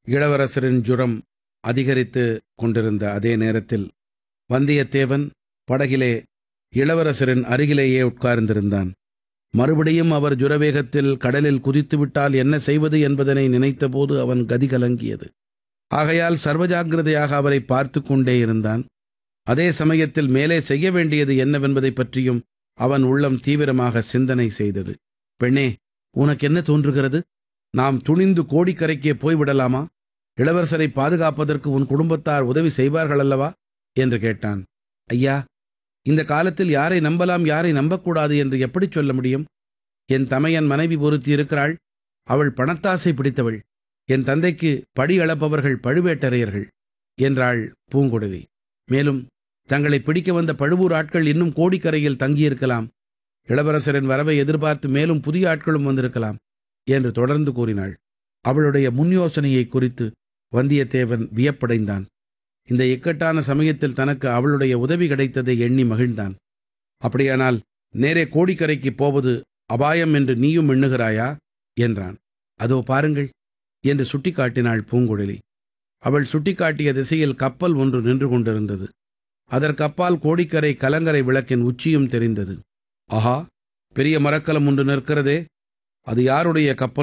இளவரசரின் ஜுரம் அதிகரித்து கொண்டிருந்த அதே நேரத்தில் வந்தியத்தேவன் படகிலே இளவரசரின் அருகிலேயே உட்கார்ந்திருந்தான் மறுபடியும் அவர் ஜுரவேகத்தில் கடலில் குதித்துவிட்டால் என்ன செய்வது என்பதனை நினைத்தபோது அவன் கதி கலங்கியது ஆகையால் சர்வஜாக்கிரதையாக அவரை பார்த்து கொண்டே இருந்தான் அதே சமயத்தில் மேலே செய்ய வேண்டியது என்னவென்பதைப் பற்றியும் அவன் உள்ளம் தீவிரமாக சிந்தனை செய்தது பெண்ணே உனக்கு என்ன தோன்றுகிறது நாம் துணிந்து கோடிக்கரைக்கே போய்விடலாமா இளவரசரை பாதுகாப்பதற்கு உன் குடும்பத்தார் உதவி செய்வார்கள் அல்லவா என்று கேட்டான் ஐயா இந்த காலத்தில் யாரை நம்பலாம் யாரை நம்பக்கூடாது என்று எப்படி சொல்ல முடியும் என் தமையன் மனைவி பொருத்தி இருக்கிறாள் அவள் பணத்தாசை பிடித்தவள் என் தந்தைக்கு படி அளப்பவர்கள் பழுவேட்டரையர்கள் என்றாள் பூங்குழலி மேலும் தங்களை பிடிக்க வந்த பழுவூர் ஆட்கள் இன்னும் கோடிக்கரையில் தங்கியிருக்கலாம் இளவரசரின் வரவை எதிர்பார்த்து மேலும் புதிய ஆட்களும் வந்திருக்கலாம் என்று தொடர்ந்து கூறினாள் அவளுடைய முன் யோசனையை குறித்து வந்தியத்தேவன் வியப்படைந்தான் இந்த இக்கட்டான சமயத்தில் தனக்கு அவளுடைய உதவி கிடைத்ததை எண்ணி மகிழ்ந்தான் அப்படியானால் நேரே கோடிக்கரைக்கு போவது அபாயம் என்று நீயும் எண்ணுகிறாயா என்றான் அதோ பாருங்கள் என்று சுட்டிக்காட்டினாள் பூங்குழலி அவள் சுட்டிக்காட்டிய திசையில் கப்பல் ஒன்று நின்று கொண்டிருந்தது அதற்கப்பால் கோடிக்கரை கலங்கரை விளக்கின் உச்சியும் தெரிந்தது ஆஹா பெரிய மரக்கலம் ஒன்று நிற்கிறதே அது யாருடைய கப்பல்